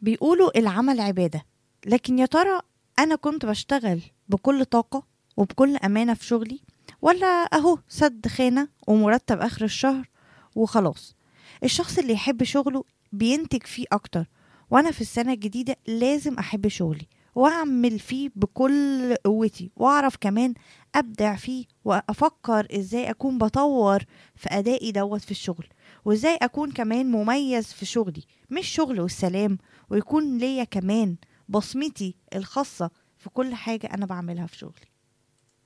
بيقولوا العمل عبادة لكن يا ترى أنا كنت بشتغل بكل طاقة وبكل أمانة في شغلي ولا أهو سد خانة ومرتب آخر الشهر وخلاص الشخص اللي يحب شغله بينتج فيه أكتر وأنا في السنة الجديدة لازم أحب شغلي وأعمل فيه بكل قوتي وأعرف كمان أبدع فيه وأفكر إزاي أكون بطور في أدائي دوت في الشغل وإزاي أكون كمان مميز في شغلي مش شغل والسلام ويكون ليا كمان بصمتي الخاصة في كل حاجة أنا بعملها في شغلي